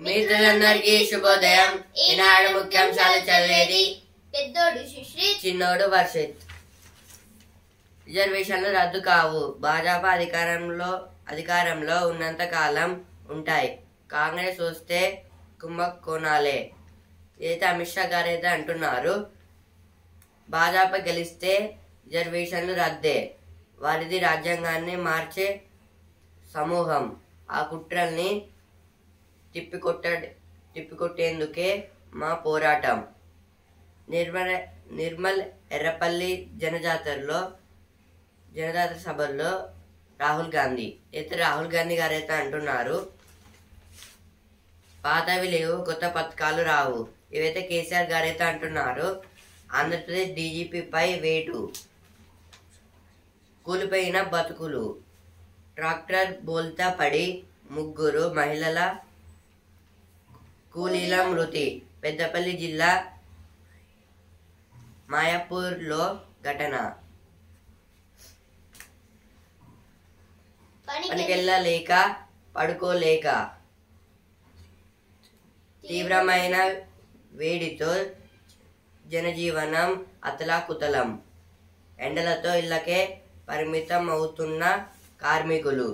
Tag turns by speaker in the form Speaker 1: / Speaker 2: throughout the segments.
Speaker 1: మిత్రులందరికీ శుభోదయం ఈనాడు ముఖ్యాంశాలు చదివేది
Speaker 2: పెద్దోడు సుశ్రీత్
Speaker 1: చిన్నోడు వర్షిత్ రిజర్వేషన్లు రద్దు కావు భాజపా అధికారంలో అధికారంలో ఉన్నంత కాలం ఉంటాయి కాంగ్రెస్ వస్తే కుంభకోణాలే ఏదైతే అమిత్ షా గారు అయితే అంటున్నారు భాజపా గెలిస్తే రిజర్వేషన్లు రద్దే వారిది రాజ్యాంగాన్ని మార్చే సమూహం ఆ కుట్రల్ని తిప్పికొట్ట తిప్పికొట్టేందుకే మా పోరాటం నిర్మల నిర్మల్ ఎర్రపల్లి జనజాతరలో జనజాతర సభల్లో రాహుల్ గాంధీ అయితే రాహుల్ గాంధీ గారు అయితే అంటున్నారు పాతవి లేవు కొత్త పథకాలు రావు ఇవైతే కేసీఆర్ గారు అయితే అంటున్నారు ఆంధ్రప్రదేశ్ డీజీపీపై వేటు కూలిపోయిన బతుకులు ట్రాక్టర్ బోల్తా పడి ముగ్గురు మహిళల కూలీల మృతి పెద్దపల్లి జిల్లా మాయాపూర్లో ఘటన
Speaker 2: పనికి
Speaker 1: పనికెళ్ళలేక పడుకోలేక తీవ్రమైన వేడితో జనజీవనం అతలాకుతలం ఎండలతో ఇళ్ళకే పరిమితం అవుతున్న కార్మికులు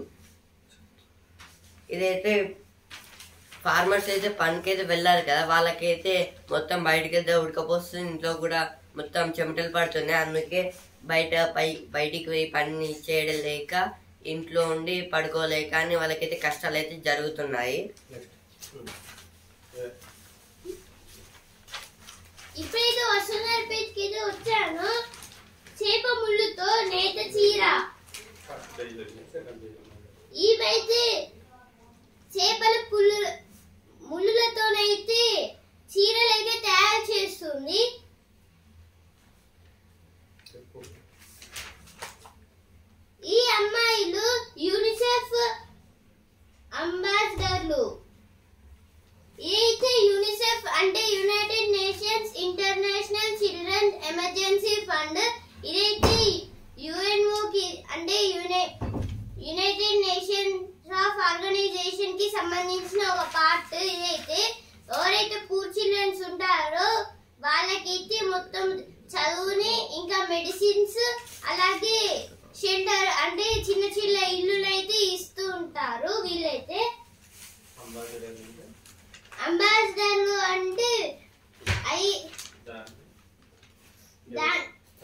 Speaker 1: ఇదైతే ఫార్మర్స్ అయితే పనికైతే వెళ్ళారు కదా వాళ్ళకైతే మొత్తం బయటకి వెళ్తే ఉడకపోస్తుంది ఇంట్లో కూడా మొత్తం చెమటలు పడుతున్నాయి అందుకే బయట పై బయటికి పోయి పని చేయడం లేక ఇంట్లో ఉండి పడుకోలేక అని వాళ్ళకైతే కష్టాలు అయితే జరుగుతున్నాయి
Speaker 2: ఇప్పుడైతే వస్తున్నారు పేజ్కి అయితే వచ్చాను చేప ముళ్ళుతో నేత చీర ఈమెయితే చేపల పుల్లు ముళ్ళులతోనైతే చీరలు అయితే తయారు చేస్తుంది ఈ అమ్మాయిలు యూనిసెఫ్ అంబాసిడర్లు అయితే యూనిసెఫ్ అంటే United Nations International Children Emergency Fund ఇదైతే యుఎన్ఓ కి అంటే యునై యునైటెడ్ నేషన్స్ ఆఫ్ ఆర్గనైజేషన్ కి సంబంధించిన ఒక పార్ట్ ఇదైతే ఎవరైతే పూర్ చిల్డ్రన్స్ ఉంటారో వాళ్ళకైతే మొత్తం చదువుని ఇంకా మెడిసిన్స్ అలాగే షెల్టర్ అంటే చిన్న చిన్న ఇల్లులు అయితే ఇస్తూ ఉంటారు వీళ్ళైతే అంబాసిడర్లు అంటే అయి దా-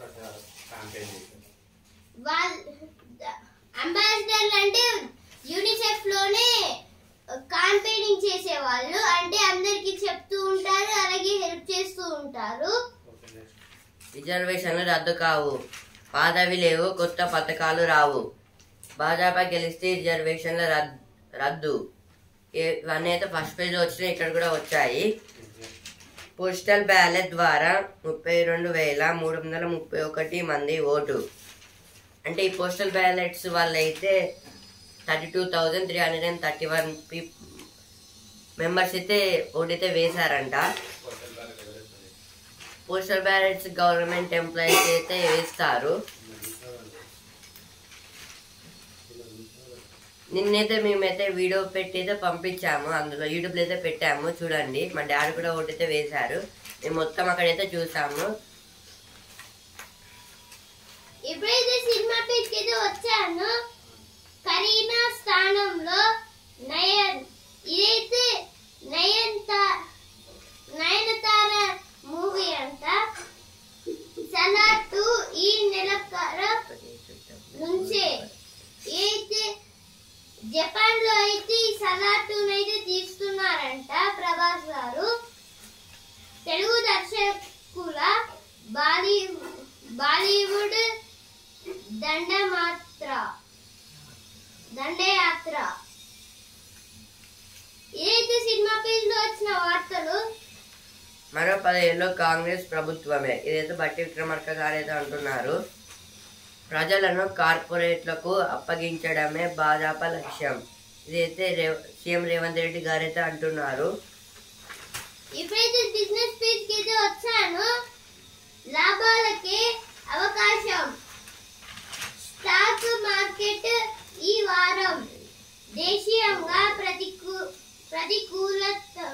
Speaker 2: వాళ్ళ అంబాసిడర్లు అంటే యూనిసెఫ్ లోనే కాంపెయినింగ్ చేసే వాళ్ళు అంటే అందరికి చెప్తూ ఉంటారు అలాగే హెల్ప్ చేస్తూ ఉంటారు
Speaker 1: రిజర్వేషన్లు రద్దు కావు పాతవి లేవు కొత్త పథకాలు రావు భాజపా గెలిస్తే రిజర్వేషన్ల రద్- రద్దు ఏ- ఇవన్నీ అయితే ఫస్ట్ పేజ్ వచ్చినాయి ఇక్కడ కూడా వచ్చాయి పోస్టల్ బ్యాలెట్ ద్వారా ముప్పై రెండు వేల మూడు వందల ముప్పై ఒకటి మంది ఓటు అంటే ఈ పోస్టల్ బ్యాలెట్స్ వాళ్ళైతే thirty two thousand three hundred and thirty one P members అయితే ఓటైతే వేశారంట పోస్టల్ బ్యాలెట్స్ గవర్నమెంట్ ఎంప్లాయీస్ అయితే వేస్తారు నిన్నైతే మేమైతే వీడియో పెట్టి అయితే పంపించాము అందులో యూట్యూబ్లో అయితే పెట్టాము చూడండి మా డాడీ కూడా ఓటైతే వేశారు మేము మొత్తం అక్కడైతే చూసాము
Speaker 2: ఇప్పుడైతే సినిమా పేజ్కి అయితే వచ్చాను కరీనా స్థానంలో నయన్ ఇదైతే నయన్ నయనతార మూవీ అంట సలాటు ఈ నెలకర నుంచే అయితే జపాన్ లో అయితే ఈ సలాటును అయితే తీస్తున్నారంట ప్రభాస్ గారు తెలుగు దర్శకుల బాలీ బాలీవుడ్ దండమాత్ర దండయాత్ర ఏదైతే సినిమా పేజ్ లో వచ్చిన వార్తలు
Speaker 1: మరో పదేళ్ళు కాంగ్రెస్ ప్రభుత్వమే ఇదైతే బట్టి విక్రమార్క గారు అయితే అంటున్నారు ప్రజలను కార్పొరేట్లకు అప్పగించడమే భాజపా లక్ష్యం ఇదైతే రేవ్ సీఎం రేవంత్ రెడ్డి గారు అయితే అంటున్నారు
Speaker 2: ఇప్పుడైతే బిజినెస్ పేజ్ కి అయితే వచ్చాను లాభాలకే అవకాశం స్టాక్ మార్కెట్ ఈ వారం దేశీయంగా ప్రతికూ ప్రతికూలత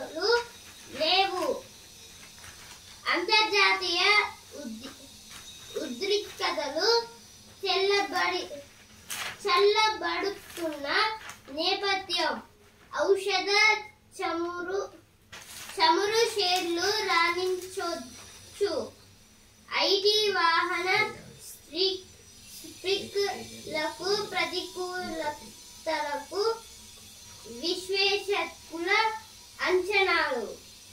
Speaker 2: వాహన స్ట్రిక్ స్ప్రిక్లకు ప్రతికూలతలకు విశ్లేషకుల అంచనాలు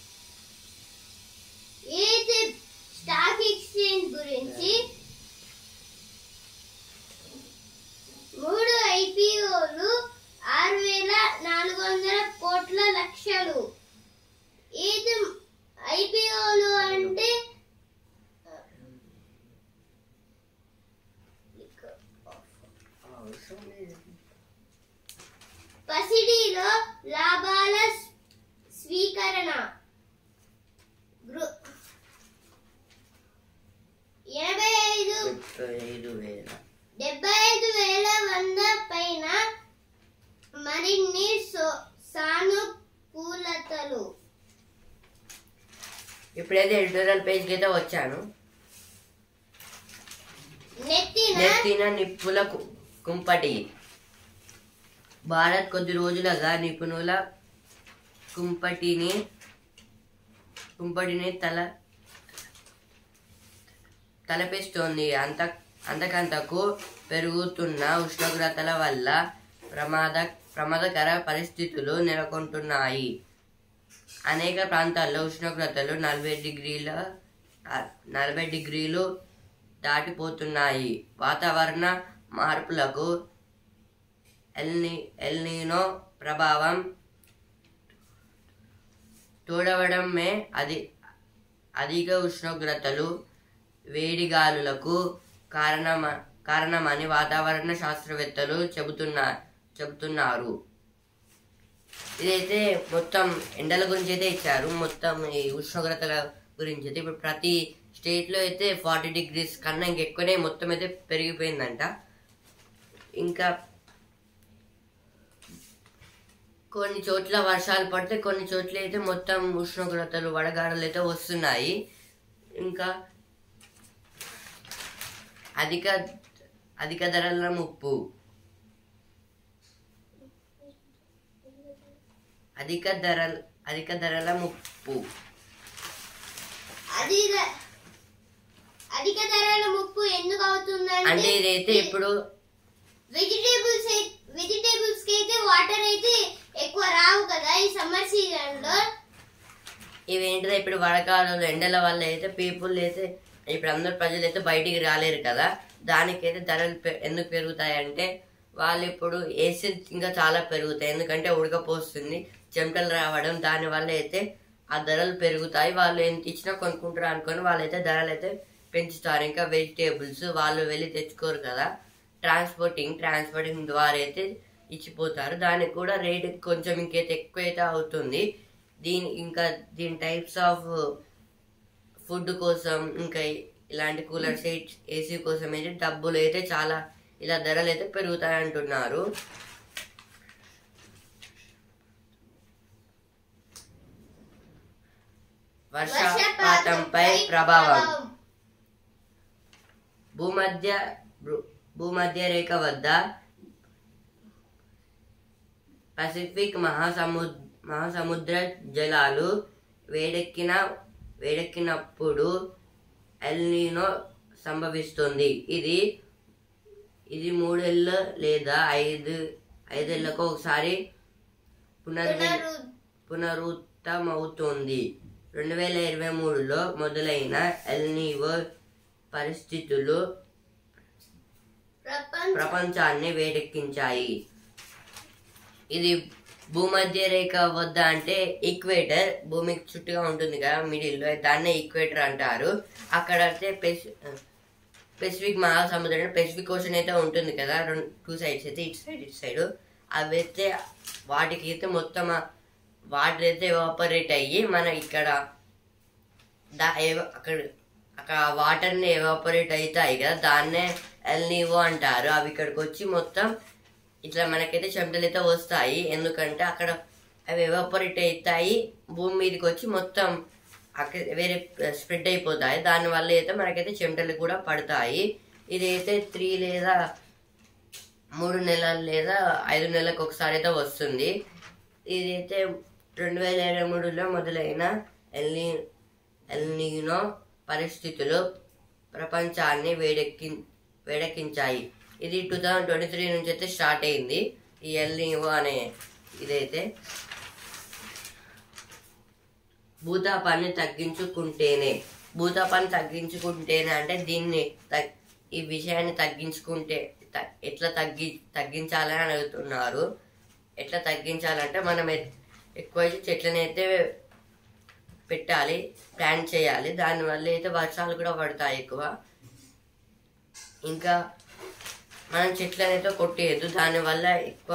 Speaker 2: ఏది స్టాక్ ఎక్స్చేంజ్ గురించి మూడు ఐపీఓలు ఆరు వేల నాలుగు వందల కోట్ల లక్షలు ఏది ఐపీఓలు అంటే పసిడిలో లాభాల స్వీకరణ గృ- ఎనభై ఐదు
Speaker 1: ముప్పై ఐదు వేల
Speaker 2: డెబ్బై ఐదు వేల వంద పైన మరిన్ని సో- సానుకూలతలు
Speaker 1: ఇప్పుడైతే ఎడిటోరియల్ పేజ్కి అయితే వచ్చాను
Speaker 2: నెత్తిన
Speaker 1: నెత్తిన నిప్పుల కు- కుంపటి భారత్ కొద్ది రోజులుగా నిపుణుల కుంపటిని కుంపటిని తల తలపిస్తోంది అంత అంతకంతకు పెరుగుతున్న ఉష్ణోగ్రతల వల్ల ప్రమాద ప్రమాదకర పరిస్థితులు నెలకొంటున్నాయి అనేక ప్రాంతాల్లో ఉష్ణోగ్రతలు నలభై డిగ్రీల నలభై డిగ్రీలు దాటిపోతున్నాయి వాతావరణ మార్పులకు ఎల్ని ఎల్నీనో ప్రభావం తోడవడమే అది అధిక ఉష్ణోగ్రతలు వేడిగాలులకు కారణమ కారణమని వాతావరణ శాస్త్రవేత్తలు చెబుతున్నా చెబుతున్నారు ఇదైతే మొత్తం ఎండల గురించి అయితే ఇచ్చారు మొత్తం ఈ ఉష్ణోగ్రతల గురించి అయితే ఇప్పుడు ప్రతి స్టేట్ లో అయితే ఫార్టీ డిగ్రీస్ కన్నా ఇంకెక్కువనే మొత్తం అయితే పెరిగిపోయిందంట ఇంకా కొన్ని చోట్ల వర్షాలు పడితే కొన్ని చోట్ల అయితే మొత్తం ఉష్ణోగ్రతలు వడగాడలు అయితే వస్తున్నాయి ఇంకా అధిక అధిక ధరల ముప్పు అధిక ధరల అధిక ధరల ముప్పు
Speaker 2: అధిక అధిక ధరల ముప్పు ఎందుకు
Speaker 1: అంటే
Speaker 2: అవుతుందంటే
Speaker 1: ఇదైతే ఇప్పుడు
Speaker 2: వెజిటేబుల్స్ వెజిటేబుల్స్ కి అయితే వాటర్ అయితే ఎక్కువ రావు కదా ఈ సమ్మర్ సీజన్ లో
Speaker 1: ఇవేంటిదో ఇప్పుడు వడకాలంలో ఎండల వల్ల అయితే పీపుల్ అయితే ఇప్పుడు అందరు ప్రజలు అయితే బయటికి రాలేరు కదా దానికైతే ధరలు పె- ఎందుకు పెరుగుతాయంటే వాళ్ళు ఇప్పుడు ఏసీ ఇంకా చాలా పెరుగుతాయి ఎందుకంటే ఉడకపోస్తుంది చెమటలు రావడం దాని వల్ల అయితే ఆ ధరలు పెరుగుతాయి వాళ్ళు ఎంత ఇచ్చినా కొనుక్కుంటారు అనుకొని వాళ్ళైతే ధరలు అయితే పెంచుతారు ఇంకా వెజిటేబుల్స్ వాళ్ళు వెళ్ళి తెచ్చుకోరు కదా ట్రాన్స్పోర్టింగ్ ట్రాన్స్పోర్టింగ్ ద్వారా అయితే ఇచ్చిపోతారు దానికి కూడా రేట్ కొంచెం ఇంకైతే ఎక్కువ అయితే అవుతుంది దీని ఇంకా దీని టైప్స్ ఆఫ్ ఫుడ్ కోసం ఇంకా ఇలాంటి కూలర్ సీట్స్ ఏసీ కోసం అయితే డబ్బులు అయితే చాలా ఇలా ధరలు అయితే పెరుగుతాయి అంటున్నారు వర్షపాతంపై ప్రభావం భూమధ్య భూ- భూమధ్య రేఖ వద్ద పసిఫిక్ మహాసము మహాసముద్ర జలాలు వేడెక్కిన వేడెక్కినప్పుడు ఎల్నీనో సంభవిస్తుంది ఇది ఇది మూడేళ్ళ లేదా ఐదు ఐదేళ్లకు ఒకసారి పునర్వి
Speaker 2: పునరు-
Speaker 1: పునరుత్తమవుతోంది రెండు వేల ఇరవై మూడులో మొదలైన ఎల్నీవో పరిస్థితులు
Speaker 2: ప్రపంచ
Speaker 1: ప్రపంచాన్ని వేడెక్కించాయి ఇది భూమధ్య రేఖ వద్ద అంటే ఈక్వేటర్ భూమికి చుట్టుగా ఉంటుంది కదా మిడిల్లో దాన్నే ఈక్వేటర్ అంటారు అక్కడ అయితే పెసి పెసిఫిక్ మహాసముద్రం పెసిఫిక్ ఓషన్ అయితే ఉంటుంది కదా రెండు టూ సైడ్స్ అయితే ఇటు సైడ్ ఇటు సైడ్ అవి అయితే వాటికి అయితే మొత్తం వాటర్ అయితే ఎవాపరేట్ అయ్యి మన ఇక్కడ దా ఎవ- అక్కడ అక్కడ వాటర్ని ఎవాపరేట్ అవుతాయి కదా దాన్నే ఎల్నీవో అంటారు అవి ఇక్కడికి వచ్చి మొత్తం ఇట్లా మనకైతే చెమటలు అయితే వస్తాయి ఎందుకంటే అక్కడ అవి ఎవాపరేట్ అవుతాయి భూమి మీదకి వచ్చి మొత్తం అక్కడ వేరే స్ప్రెడ్ అయిపోతాయి దానివల్ల అయితే మనకైతే చెమటలు కూడా పడతాయి ఇదైతే త్రీ లేదా మూడు నెలలు లేదా ఐదు నెలలకు ఒకసారి అయితే వస్తుంది ఇదైతే రెండు వేల ఇరవై మూడులో మొదలైన ఎల్ని ఎల్నీనో పరిస్థితులు ప్రపంచాన్ని వేడెక్కి వేడెక్కించాయి ఇది టూ థౌజండ్ ట్వంటీ త్రీ నుంచి అయితే స్టార్ట్ అయింది ఈ ఎల్నివో అనే ఇదైతే భూతాపాన్ని తగ్గించుకుంటేనే భూతాపాన్ని తగ్గించుకుంటేనే అంటే దీన్ని తగ్- ఈ విషయాన్ని తగ్గించుకుంటే త- ఎట్లా తగ్గి తగ్గించాలని అడుగుతున్నారు ఎట్లా తగ్గించాలంటే మనం ఎ- ఎక్కువ చెట్లనైతే పెట్టాలి ప్లాన్ చేయాలి దానివల్ల అయితే వర్షాలు కూడా పడతాయి ఎక్కువ ఇంకా మనం చెట్లనైతే కొట్టేయద్దు దానివల్ల ఎక్కువ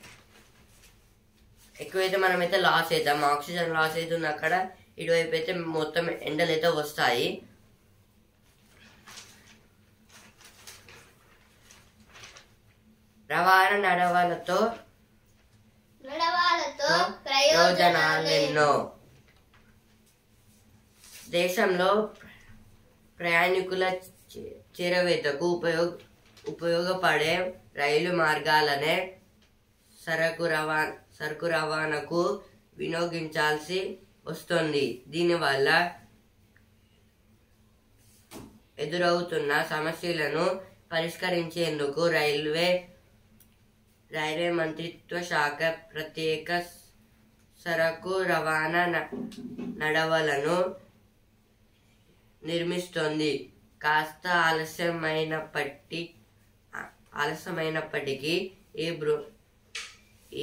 Speaker 1: ఎక్కువైతే మనమైతే లాస్ అవుతాం ఆక్సిజన్ లాస్ అవుతుంది అక్కడ ఇటువైపు అయితే మొత్తం ఎండలు అయితే వస్తాయి రవాణా నడవలతో
Speaker 2: నడవాలతో ప్రయోజనాలు
Speaker 1: ప్రయోజనాలెన్నో దేశంలో ప్రయాణికుల చే- చేరవేతకు ఉపయోగ ఉపయోగపడే రైలు మార్గాలనే సరకు రవా సరుకు రవాణాకు వినియోగించాల్సి వస్తుంది దీనివల్ల ఎదురవుతున్న సమస్యలను పరిష్కరించేందుకు రైల్వే రైల్వే మంత్రిత్వ శాఖ ప్రత్యేక సరకు రవాణా న- నడవలను నిర్మిస్తోంది కాస్త ఆలస్యమైనప్పటి ఆ- ఆలస్యమైనప్పటికీ ఈ బృ ఈ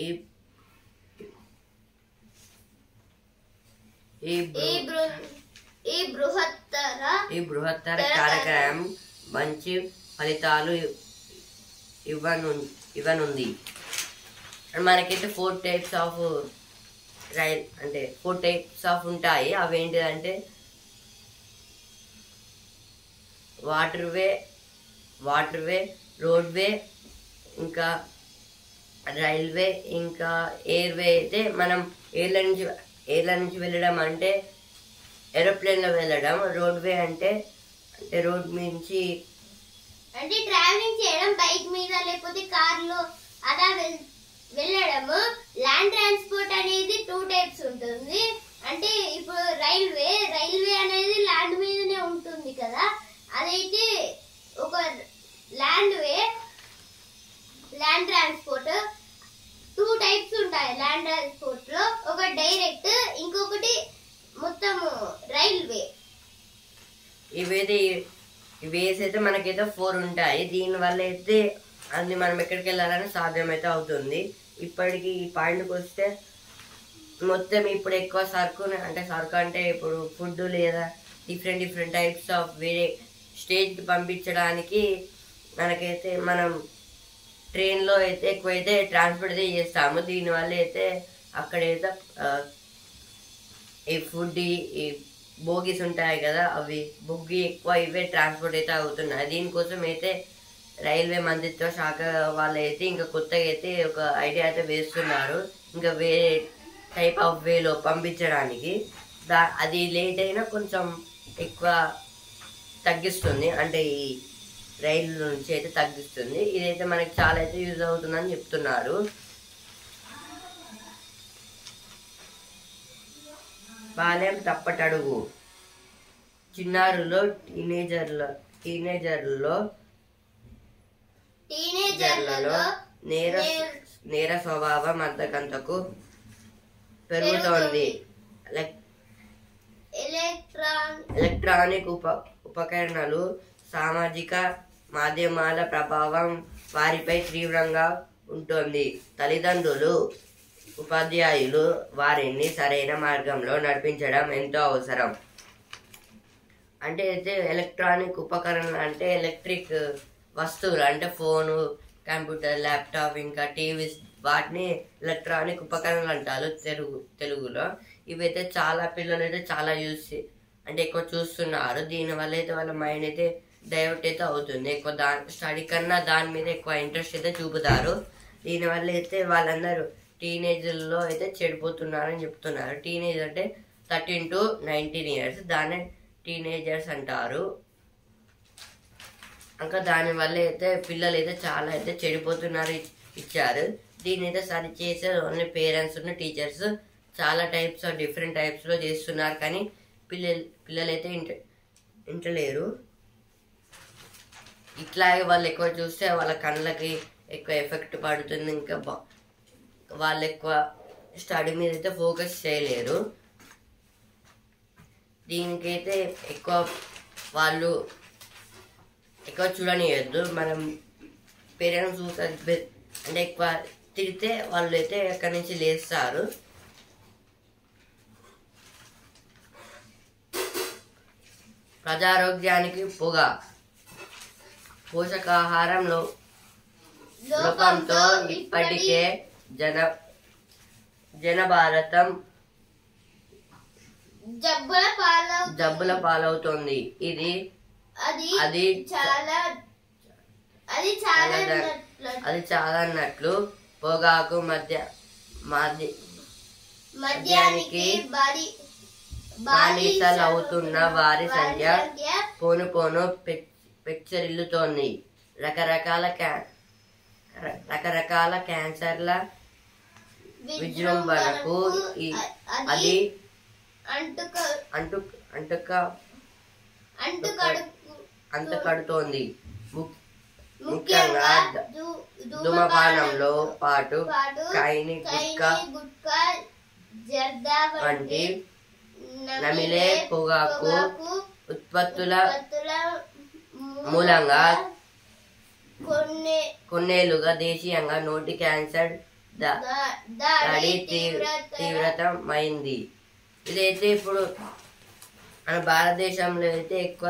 Speaker 1: ఈ
Speaker 2: ఈ
Speaker 1: బృ-
Speaker 2: బృ- ఈ బృహత్తర
Speaker 1: ఈ బృహత్తర కార్యక్రమం మంచి ఫలితాలు ఇవ్- ఇవ్వను ఇవ్వనుంది అండ్ మనకైతే ఫోర్ టైప్స్ ఆఫ్ రైల్ అంటే ఫోర్ టైప్స్ ఆఫ్ ఉంటాయి అవి ఏంటిదంటే waterway waterway roadway ఇంకా రైల్వే ఇంకా ఎయిర్ వే అయితే మనం ఎయిర్ల నుంచి ఎయిర్ల నుంచి వెళ్ళడం అంటే ఏరోప్లేన్లో వెళ్ళడం రోడ్ వే అంటే అంటే రోడ్ నుంచి
Speaker 2: అంటే ట్రావెలింగ్ చేయడం బైక్ మీద లేకపోతే కార్ లో అలా వెల్- వెళ్ళడము ల్యాండ్ ట్రాన్స్పోర్ట్ అనేది టూ టైప్స్ ఉంటుంది అంటే ఇప్పుడు రైల్వే రైల్వే అనేది ల్యాండ్ మీదనే ఉంటుంది కదా అదైతే ఒక land way land transport two types ఉంటాయి ల్యాండ్ ట్రాన్స్పోర్ట్ లో ఒక డైరెక్ట్ ఇంకొకటి మొత్తము రైల్వే
Speaker 1: ఇవైతే ఇవేస్ అయితే మనకైతే ఫోర్ ఉంటాయి దీనివల్ల అయితే అన్ని మనం ఎక్కడికి వెళ్ళాలని సాధ్యమైతే అవుతుంది ఇప్పటికి ఈ పాయింట్కి వస్తే మొత్తం ఇప్పుడు ఎక్కువ సరుకు అంటే సరుకు అంటే ఇప్పుడు ఫుడ్ లేదా డిఫరెంట్ డిఫరెంట్ టైప్స్ ఆఫ్ వేరే స్టేట్కి పంపించడానికి మనకైతే మనం ట్రైన్లో అయితే ఎక్కువైతే ట్రాన్స్పోర్ట్ అయితే చేస్తాము దీనివల్ల అయితే అక్కడైతే ఆ, ఈ ఫుడ్ ఈ- ఈ బోగీస్ ఉంటాయి కదా అవి బొగ్గి ఎక్కువ ఇవే ట్రాన్స్పోర్ట్ అయితే అవుతున్నాయి దీనికోసం అయితే రైల్వే మంత్రిత్వ శాఖ వాళ్ళు అయితే ఇంకా కొత్తగా అయితే ఒక ఐడియా అయితే వేస్తున్నారు ఇంకా వేరే టైప్ ఆఫ్ వేలో పంపించడానికి దా అది లేట్ అయినా కొంచెం ఎక్కువ తగ్గిస్తుంది అంటే ఈ రైలు నుంచి అయితే తగ్గిస్తుంది ఇదైతే మనకి చాలా అయితే యూజ్ అవుతుందని చెప్తున్నారు బాల్యం తప్పటడుగు చిన్నారులో టీనేజర్ల టీనేజర్లలో
Speaker 2: టీనేజర్లలో
Speaker 1: నేర
Speaker 2: నేర్-
Speaker 1: నేర స్వభావం అంతకంతకు పెరుగుతోంది ఎలక్-
Speaker 2: ఎలక్ట్రాన్
Speaker 1: ఎలక్ట్రానిక్ ఉప ఉపకరణాలు సామాజిక మాధ్యమాల ప్రభావం వారిపై తీవ్రంగా ఉంటుంది తల్లిదండ్రులు ఉపాధ్యాయులు వారిని సరైన మార్గంలో నడిపించడం ఎంతో అవసరం అంటే అయితే ఎలక్ట్రానిక్ ఉపకరణాలు అంటే ఎలక్ట్రిక్ వస్తువులు అంటే ఫోను కంప్యూటర్ ల్యాప్టాప్ ఇంకా టీవీస్ వాటిని ఎలక్ట్రానిక్ ఉపకరణాలు అంటారు తెలుగు తెలుగులో ఇవైతే చాలా పిల్లలు అయితే చాలా యూస్ చే- అంటే ఎక్కువ చూస్తున్నారు దీనివల్ల అయితే వాళ్ళ మైండ్ అయితే డైవర్ట్ అయితే అవుతుంది ఎక్కువ దాని స్టడీ కన్నా దాని మీద ఎక్కువ ఇంట్రెస్ట్ అయితే చూపుతారు దీనివల్ల అయితే వాళ్ళందరూ టీనేజ్లో అయితే చెడిపోతున్నారని చెప్తున్నారు టీనేజ్ అంటే థర్టీన్ టు నైన్టీన్ ఇయర్స్ దాన్నే టీనేజర్స్ అంటారు ఇంకా దానివల్ల అయితే పిల్లలు అయితే చాలా అయితే చెడిపోతున్నారు ఇ- ఇచ్చారు దీన్ని అయితే సరి చేసే ఓన్లీ పేరెంట్స్ ఉన్న టీచర్స్ చాలా టైప్స్ ఆఫ్ డిఫరెంట్ టైప్స్లో చేస్తున్నారు కానీ పిల్లలు పిల్లలైతే ఇంట ఇంటలేరు ఇట్లాగే వాళ్ళు ఎక్కువ చూస్తే వాళ్ళ కళ్ళకి ఎక్కువ ఎఫెక్ట్ పడుతుంది ఇంకా బా- వాళ్ళు ఎక్కువ స్టడీ మీద అయితే ఫోకస్ చేయలేరు దీనికైతే ఎక్కువ వాళ్ళు ఎక్కువ చూడనియద్దు మనం పేరెంట్స్ చూసారు బె- అంటే ఎక్కువ తిడితే వాళ్ళు అయితే అక్కడి నుంచి లేస్తారు ప్రజారోగ్యానికి పొగ పోషకాహారంలో లోపంతో ఇప్పటికే జన జన భారతం
Speaker 2: జబ్బుల పాలవుతుంది
Speaker 1: జబ్బుల పాలవుతోంది ఇది
Speaker 2: అది
Speaker 1: అది
Speaker 2: చాలా అది చాలా
Speaker 1: చాలా ద-
Speaker 2: నట్లు-
Speaker 1: అది చాలా అన్నట్లు పొగాకు మధ్య మధ్య
Speaker 2: మద్యానికి బాడి
Speaker 1: బానిసలవుతున్న వారి సంఖ్య పోను పోను పె- పెచ్చరిల్లుతోంది రకరకాల క్యా ర- రకరకాల క్యాన్సర్ల విజృంభణకు ఈ-
Speaker 2: అది
Speaker 1: అది
Speaker 2: అంటుక
Speaker 1: అంటు అంటుక
Speaker 2: అంటుకడుకు
Speaker 1: అంతకడుతోంది ము-
Speaker 2: ముఖ్యంగా
Speaker 1: ముఖ్యంగా ద-
Speaker 2: ధూ-
Speaker 1: ధూమపానంలో పాటు
Speaker 2: పాటు
Speaker 1: కైని
Speaker 2: కైని,
Speaker 1: గుట్కా
Speaker 2: గుట్కా జర్దా వంటి
Speaker 1: వంటి నమిలే పొగాకు ఉత్పత్తుల
Speaker 2: ఉత్పత్తుల
Speaker 1: మూలంగా
Speaker 2: కొన్ని
Speaker 1: కొన్నేళ్లుగా దేశీయంగా నోటి క్యాన్సర్ ద-
Speaker 2: దా-
Speaker 1: దాడి
Speaker 2: దాడి
Speaker 1: తీవ్ర
Speaker 2: తీవ్రత
Speaker 1: తీవ్రతమైంది ఇదైతే ఇప్పుడు మన భారతదేశంలో అయితే ఎక్కువ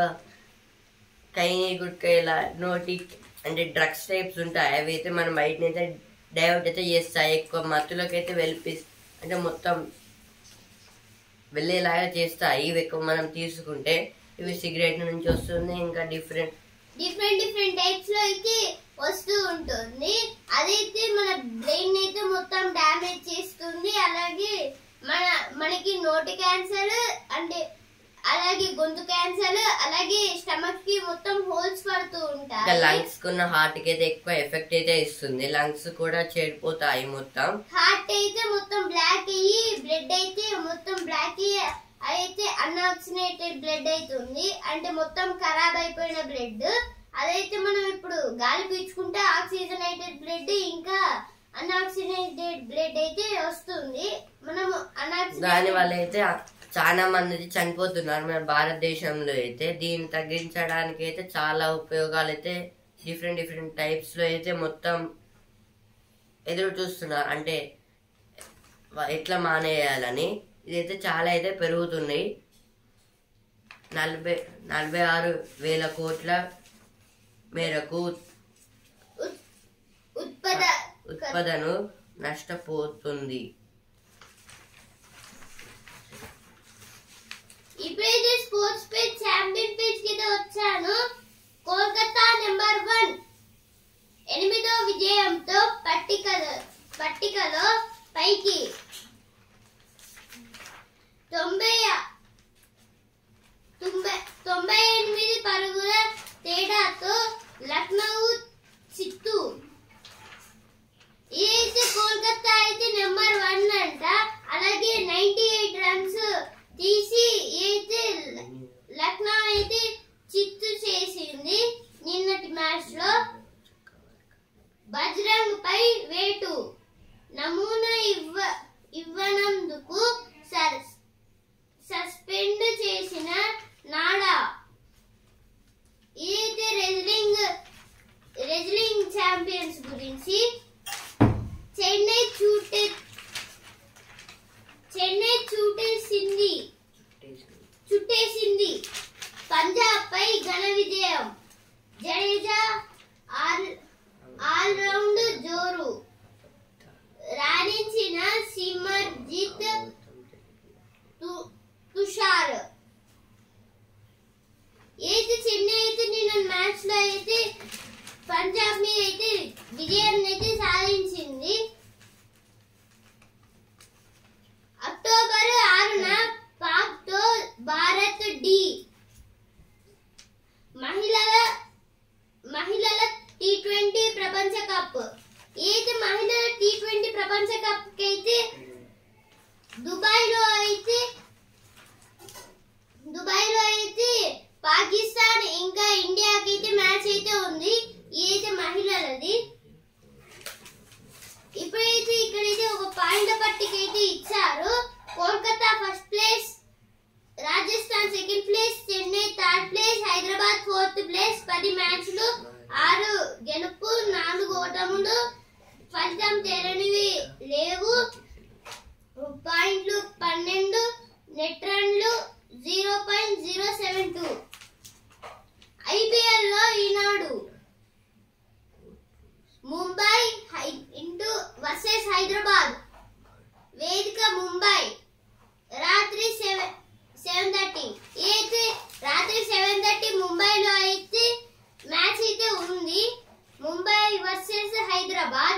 Speaker 1: కైని గుట్క ఇలా నోటి అంటే డ్రగ్స్ టైప్స్ ఉంటాయి అవి అయితే మన బయటని అయితే డైవర్ట్ అయితే చేస్తాయి ఎక్కువ మత్తులోకి అయితే వెళ్ళిపి అంటే మొత్తం వెళ్ళేలాగా చేస్తాయి ఇవి ఎక్కువ మనం తీసుకుంటే ఇవి సిగరెట్ నుంచి వస్తుంది ఇంకా డిఫరెంట్
Speaker 2: డిఫరెంట్ డిఫరెంట్ టైప్స్ లో అయితే వస్తూ ఉంటుంది అదైతే మన బ్రెయిన్ అయితే మొత్తం డ్యామేజ్ చేస్తుంది అలాగే మన మనకి నోటి క్యాన్సర్ అంటే అలాగే గొంతు క్యాన్సర్ అలాగే స్టమక్ కి మొత్తం హోల్స్ పడుతూ
Speaker 1: ఇంకా
Speaker 2: ఉంటాయి
Speaker 1: లంగ్స్ కున్న హార్ట్ కి అయితే ఎక్కువ ఎఫెక్ట్ అయితే ఇస్తుంది లంగ్స్ కూడా చెడిపోతాయి మొత్తం
Speaker 2: హార్ట్ అయితే మొత్తం బ్లాక్ అయ్యి బ్లడ్ అయితే మొత్తం బ్లాక్ అయ్యి అయితే అన్ఆక్సినేటెడ్ బ్లడ్ అవుతుంది అంటే మొత్తం ఖరాబ్ అయిపోయిన బ్లడ్ అదైతే మనం ఇప్పుడు గాలి పీల్చుకుంటే ఆక్సిజనేటెడ్ బ్లడ్ ఇంకా అన్ఆక్సినేటెడ్ బ్లడ్ అయితే వస్తుంది మనం
Speaker 1: దాని వల్ల
Speaker 2: అన్ఆక్సినేటెడ్
Speaker 1: అయితే చాలా మంది అయితే చనిపోతున్నారు మన భారతదేశంలో అయితే దీన్ని తగ్గించడానికి అయితే చాలా ఉపయోగాలు అయితే డిఫరెంట్ డిఫరెంట్ టైప్స్ లో అయితే మొత్తం ఎదురు చూస్తున్నారు అంటే వ- ఎట్లా మానేయాలని ఇదైతే చాలా అయితే పెరుగుతున్నాయి నలభై నలభై ఆరు వేల కోట్ల మేరకు
Speaker 2: ఉత్పద
Speaker 1: ఉత్పాదను నష్టపోతుంది
Speaker 2: ఇప్పుడైతే స్పోర్ట్స్ పేజ్ ఛాంపియన్ పేజ్ కి అయితే వచ్చాను కోల్కతా నెంబర్ వన్ ఎనిమిదో విజయంతో పట్టికలో పట్టికలో పైకి తొంభై తొంభై తొంభై ఎనిమిది పరుగుల తేడాతో లక్నో చిత్తు ఇదైతే కోల్కతా అయితే నెంబర్ వన్ అంట అలాగే నైన్టీ ఎయిట్ రన్స్ తీసి అయితే లక్నో అయితే చిత్తు చేసింది నిన్నటి మ్యాచ్ లో బజరంగ్ పై వేటు నమూనా ఇవ్వ ఇవ్వనందుకు sir place Rajasthan second place Chennai third place Hyderabad fourth place పది మ్యాచ్లు ఆరు గెలుపు నాలుగు ఓటములు ఫలితం తెరనివి లేవు పాయింట్లు పన్నెండు నెట్ రన్లు zero point zero seven two IPL లో ఈనాడు ముంబై హై- ఇంటూ వర్సెస్ హైదరాబాద్ వేదిక ముంబై రాత్రి సెవెన్ సెవెన్ థర్టీ అయితే రాత్రి సెవెన్ థర్టీ ముంబైలో అయితే మ్యాచ్ అయితే ఉంది ముంబై వర్సెస్ హైదరాబాద్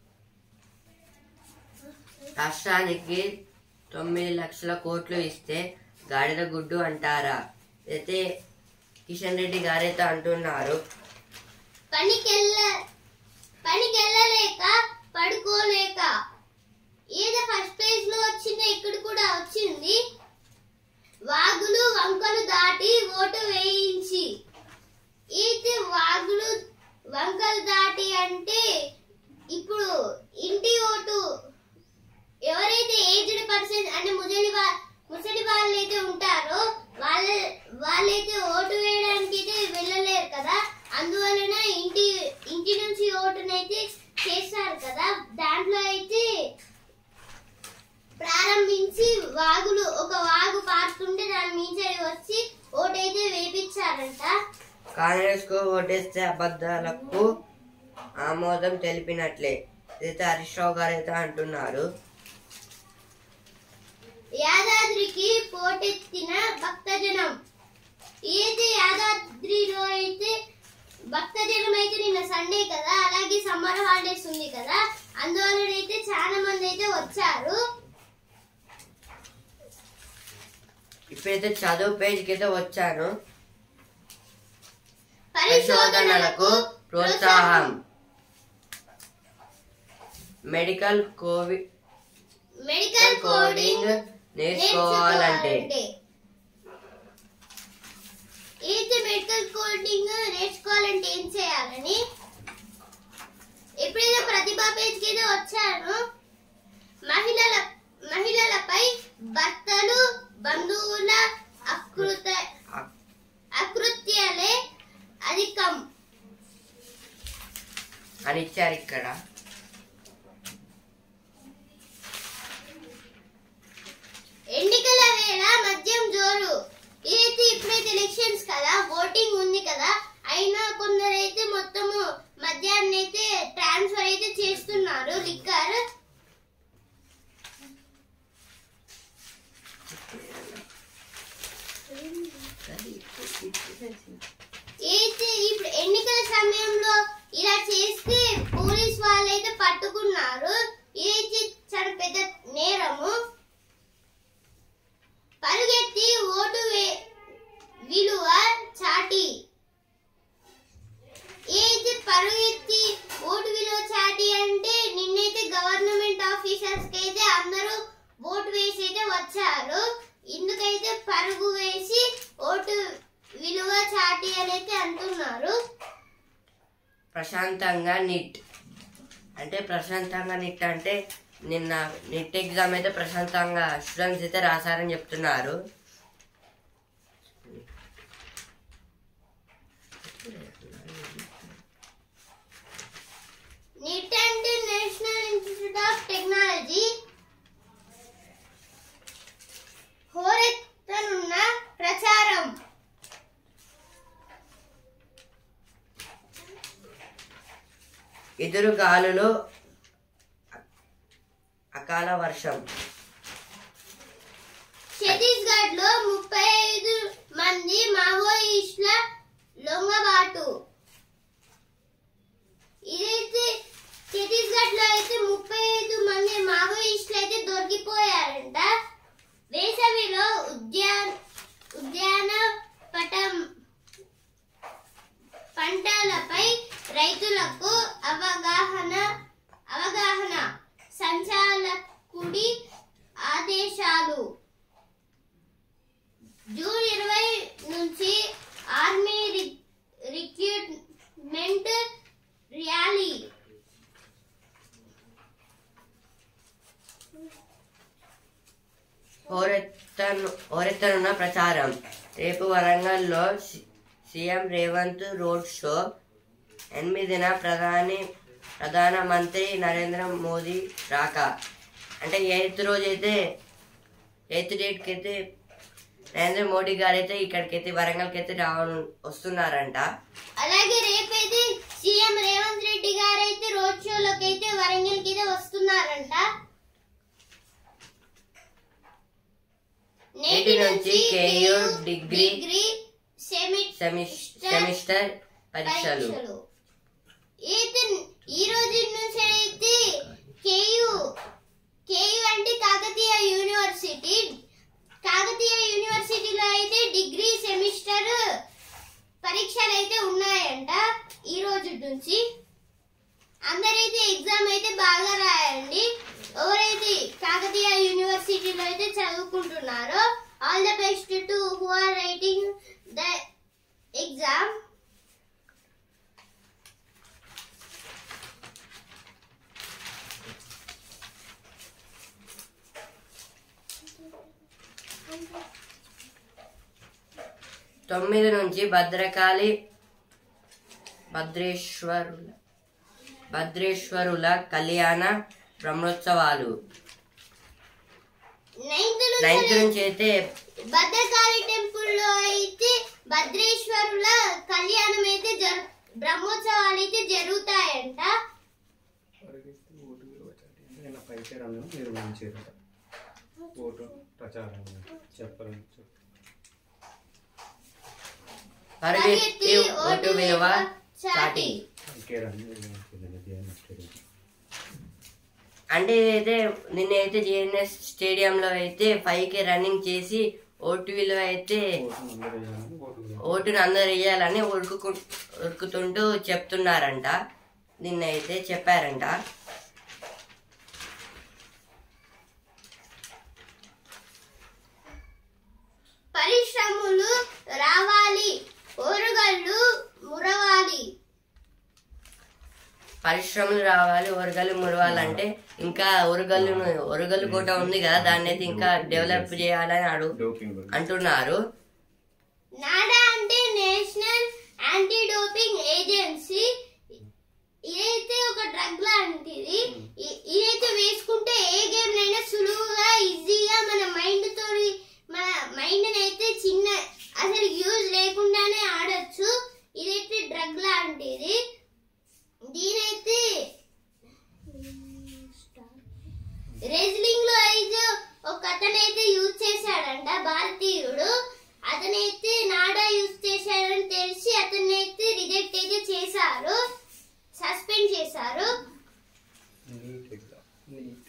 Speaker 1: రాష్ట్రానికి తొమ్మిది లక్షల కోట్లు ఇస్తే గాడిద గుడ్డు అంటారా అయితే కిషన్ రెడ్డి గారైతే అంటున్నారు
Speaker 2: పనికెళ్ళ పనికెళ్ళలేక పడుకోలేక ఏదో ఫస్ట్ ప్రైజ్ లో వచ్చింది ఇక్కడ కూడా వచ్చింది వాగులు వంకలు దాటి ఓటు వేయించి ఇది వాగులు వంకలు దాటి అంటే ఇప్పుడు ఇంటి ఓటు ఎవరైతే ఏజ్డ్ పర్సన్ అంటే ముసలి వా ముసలి వాళ్ళైతే ఉంటారో వాళ్ళ వాళ్ళైతే ఓటు వేయడానికి అయితే వెళ్ళలేరు కదా అందువలన ఇంటి ఇంటి నుంచి ఓటునైతే చేస్తారు కదా దాంట్లో అయితే ప్రారంభించి వాగులు ఒక వాగు పారుతుంటే దాని మించడి వచ్చి ఓటైతే వేపించారంట
Speaker 1: కాంగ్రెస్ కు ఓటేస్తే అబద్ధాలకు ఆమోదం తెలిపినట్లే అయితే హరీష్ రావు గారు అయితే అంటున్నారు
Speaker 2: యాదాద్రికి పోటెత్తిన భక్తజనం ఏది యాదాద్రిలో అయితే భక్తజనం అయితే నిన్న సండే కదా అలాగే సమ్మర్ హాలిడేస్ ఉంది కదా అందువలన అయితే చాలా మంది అయితే వచ్చారు
Speaker 1: ఇప్పుడైతే చదువు పేజీకి అయితే వచ్చాను
Speaker 2: పరిశోధనలకు
Speaker 1: ప్రోత్సాహం మెడికల్ కోవిడ్
Speaker 2: మెడికల్ కోడింగ్
Speaker 1: నేర్చుకోవాలంటే
Speaker 2: ఏంటి మెడికల్ కోడింగ్ నేర్చుకోవాలంటే ఏం చేయాలని ఎప్పుడైతే ప్రతిభా పేజ్కి అయితే వచ్చాను మహిళల మహిళలపై భర్తలు బంధువుల అకృత అకృత్యాలే అధికం
Speaker 1: అని ఇచ్చారు ఇక్కడ
Speaker 2: ఎన్నికల వేళ మద్యం జోరు ఏది ఇప్పుడైతే ఎలక్షన్స్ కదా ఓటింగ్ ఉంది కదా అయినా కొందరైతే మొత్తము మద్యాన్ని అయితే ట్రాన్స్ఫర్ అయితే చేస్తున్నారు లిక్కర్ అయితే ఇప్పుడు ఎన్నికల సమయంలో ఇలా చేస్తే పోలీస్ వాళ్ళైతే పట్టుకున్నారు ఇది చాలా పెద్ద నేరము పరుగెత్తి ఓటు వే- విలువ చాటి ఏది పరుగెత్తి ఓటు విలువ చాటి అంటే నిన్నైతే గవర్నమెంట్ ఆఫీసర్స్ కి అయితే అందరూ ఓటు వేసి అయితే వచ్చారు ఇందుకైతే పరుగు వేసి ఓటు విలువ చాటి అని అయితే అంటున్నారు
Speaker 1: ప్రశాంతంగా నిట్ అంటే ప్రశాంతంగా నిట్ అంటే నిన్న నిట్ ఎగ్జామ్ అయితే ప్రశాంతంగా స్టూడెంట్స్ అయితే రాశారని చెప్తున్నారు
Speaker 2: నిట్ అంటే నేషనల్ ఇన్స్టిట్యూట్ ఆఫ్ టెక్నాలజీ హోరెత్తనున్న ప్రచారం
Speaker 1: ఎదురు గాలులు అకాల వర్షం
Speaker 2: ఛత్తీస్గఢ్ లో ముప్పై ఐదు మంది మావోయిస్టుల లొంగబాటు ఇదైతే ఛత్తీస్గఢ్ లో అయితే ముప్పై ఐదు మంది మావోయిస్టులు అయితే దొరికిపోయారంట వేసవిలో ఉద్యాన ఉద్యాన పటం పంటలపై రైతులకు అవగాహన అవగాహన సంచాలకుడి ఆదేశాలు జూన్ ఇరవై నుంచి ఆర్మీ రి- రిక్రూట్మెంట్ ర్యాలీ
Speaker 1: హోరెత్తను హోరెత్తనున్న ప్రచారం రేపు వరంగల్లో సి- సీఎం రేవంత్ రోడ్ షో ఎనిమిదిన ప్రధాని ప్రధానమంత్రి నరేంద్ర మోదీ రాక అంటే ఎయిత్ రోజు అయితే ఎయిత్ డేట్కి అయితే నరేంద్ర మోడీ గారు అయితే ఇక్కడికి అయితే వరంగల్కి అయితే రావడం వస్తున్నారంట
Speaker 2: అలాగే రేపైతే సీఎం రేవంత్ రెడ్డి గారు అయితే రోడ్ షోలోకి అయితే వరంగల్ కి అయితే వస్తున్నారంట
Speaker 1: నేటి నుంచి KU డిగ్రీ
Speaker 2: సెమి-
Speaker 1: సెమిస్ సెమిస్టర్ పరీక్షలు
Speaker 2: పరీక్షలు అయితే ఈ రోజు నుంచి అయితే కేయు కేయు అంటే కాకతీయ యూనివర్సిటీ కాకతీయ యూనివర్సిటీలో అయితే డిగ్రీ సెమిస్టర్ పరీక్షలు అయితే ఉన్నాయంట ఈ రోజు నుంచి అందరైతే ఎగ్జామ్ అయితే బాగా రాయండి ఎవరైతే కాకతీయ యూనివర్సిటీలో అయితే చదువుకుంటున్నారో all the best to who are writing the exam
Speaker 1: తొమ్మిది నుంచి భద్రకాళి భద్రేశ్వరుల భద్రేశ్వరుల కళ్యాణ బ్రహ్మోత్సవాలు
Speaker 2: నైన్త్
Speaker 1: నైన్త్
Speaker 2: నుంచి
Speaker 1: నుంచి అయితే
Speaker 2: భద్రకాళి టెంపుల్ లో అయితే భద్రేశ్వరుల కళ్యాణం అయితే జరు బ్రహ్మోత్సవాలు అయితే జరుగుతాయంట
Speaker 3: పరిగెత్తి ఓటు విలువ చాటి అంటే నిన్న పరిచయాలను నిర్వహించారట ఓటు ప్రచారం చెప్పాలని చెప్పి
Speaker 1: పరిగెత్తి ఓటు విలువ చాటి
Speaker 3: పరిచయాలను నిర్వహించారు ధ్యానం స్టేడియం
Speaker 1: అంటే ఇదైతే నిన్నైతే జిఎన్ఎస్ స్టేడియంలో అయితే ఫైవ్ కే రన్నింగ్ చేసి ఓటు విలువ అయితే
Speaker 3: ఓటు అందరూ వేయాలని ఓటు విలువ
Speaker 1: ఓటును అందరు వేయాలని ఉరుకు ఉరుకుతుంటూ చెప్తున్నారంట నిన్న అయితే చెప్పారంట
Speaker 2: పరిశ్రమలు రావాలి ఓరుగల్లు మురవాలి
Speaker 1: పరిశ్రమలు రావాలి ఒరగలు మురవాలంటే ఇంకా ఒరగల్లు ఒరగల్లు కోట ఉంది కదా దాన్ని అయితే ఇంకా డెవలప్ చేయాలని అడుగు
Speaker 3: డోపింగ్ గురించి.
Speaker 1: అంటున్నారు
Speaker 2: నాడా అంటే నేషనల్ యాంటీ డోపింగ్ ఏజెన్సీ ఇదైతే ఒక డ్రగ్ లాంటిది ఇ- ఇదైతే వేసుకుంటే ఏ గేమ్ అయినా సులువుగా ఈజీగా మన మైండ్ తో మన మైండ్ అయితే చిన్న అసలు యూజ్ లేకుండానే ఆడొచ్చు ఇదైతే డ్రగ్ లాంటిది దీనైతే రెజ్లింగ్ లో అయితే ఒక అతనైతే యూజ్ చేశాడంట భారతీయుడు అతనైతే నాడా యూజ్ చేశాడని తెలిసి అతనైతే రిజెక్ట్ అయితే చేశారు సస్పెండ్ చేశారు
Speaker 3: నీట్ ఎగ్జామ్ నీట్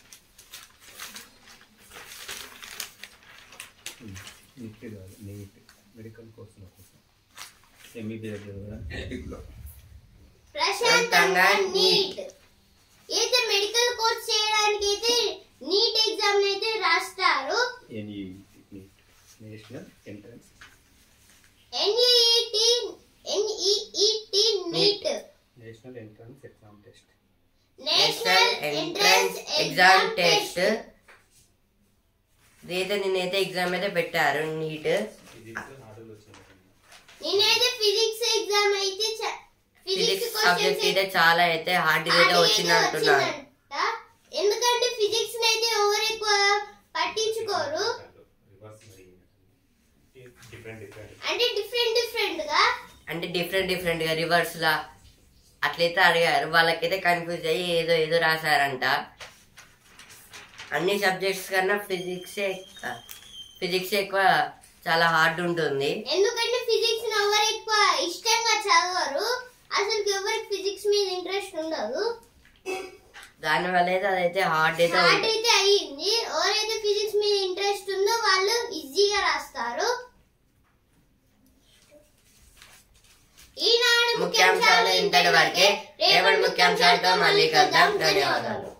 Speaker 3: నీట్ కాదు నీట్ మెడికల్ కోర్సుల కోసం ఎంబీబీఎస్ చదవడానికి
Speaker 2: ప్రశాంతంగా నీట్ అయితే మెడికల్ కోర్స్ చేయడానికి అయితే నీట్ ఎగ్జామ్ అయితే రాస్తారు
Speaker 3: NEET NEET National Entrance
Speaker 2: NEET NEET NEET
Speaker 3: National Entrance Exam Test
Speaker 2: National Entrance Exam Test
Speaker 1: ఇదైతే నిన్నైతే ఎగ్జామ్ అయితే పెట్టారు నీట్
Speaker 3: ఫిజిక్స్ ఆర్డర్లు వచ్చింది
Speaker 2: నేనైతే ఫిజిక్స్ ఎగ్జామ్ అయితే
Speaker 1: ఫిజిక్స్ సబ్జెక్ట్ అయితే చాలా అయితే హార్డ్ అయితే వచ్చింది అంటున్నారు
Speaker 2: ఎందుకంటే ఫిజిక్స్ అయితే ఎవరు ఎక్కువ పట్టించుకోరు
Speaker 3: రివర్స్ మరి డిఫరెంట్ డిఫరెంట్
Speaker 2: అంటే డిఫరెంట్ డిఫరెంట్ గా
Speaker 1: అంటే డిఫరెంట్ డిఫరెంట్ గా రివర్స్ లా అట్లయితే అడిగారు వాళ్ళకైతే కన్ఫ్యూజ్ అయ్యి ఏదో ఏదో రాశారంట అన్ని సబ్జెక్ట్స్ కన్నా ఫిజిక్స్ ఫిజిక్స్ ఎక్కువ చాలా హార్డ్ ఉంటుంది
Speaker 2: ఎందుకంటే ఫిజిక్స్ ఎవరు ఎక్కువ ఇష్టంగా చదవరు అసలు ఎవరికి ఫిజిక్స్ మీద ఇంట్రెస్ట్ ఉండదు
Speaker 1: దానివల్ల అయితే అదైతే హార్డ్ అయితే
Speaker 2: హార్డ్
Speaker 1: ఉంటుంది
Speaker 2: అయితే అయ్యింది ఎవరైతే ఫిజిక్స్ మీద ఇంట్రెస్ట్ ఉందో వాళ్ళు ఈజీగా రాస్తారు ఈనాడు
Speaker 1: ముఖ్యాంశాలు ఇంతటి వరకే రేపటి ముఖ్యాంశాలతో మళ్ళీ కలుద్దాం ధన్యవాదాలు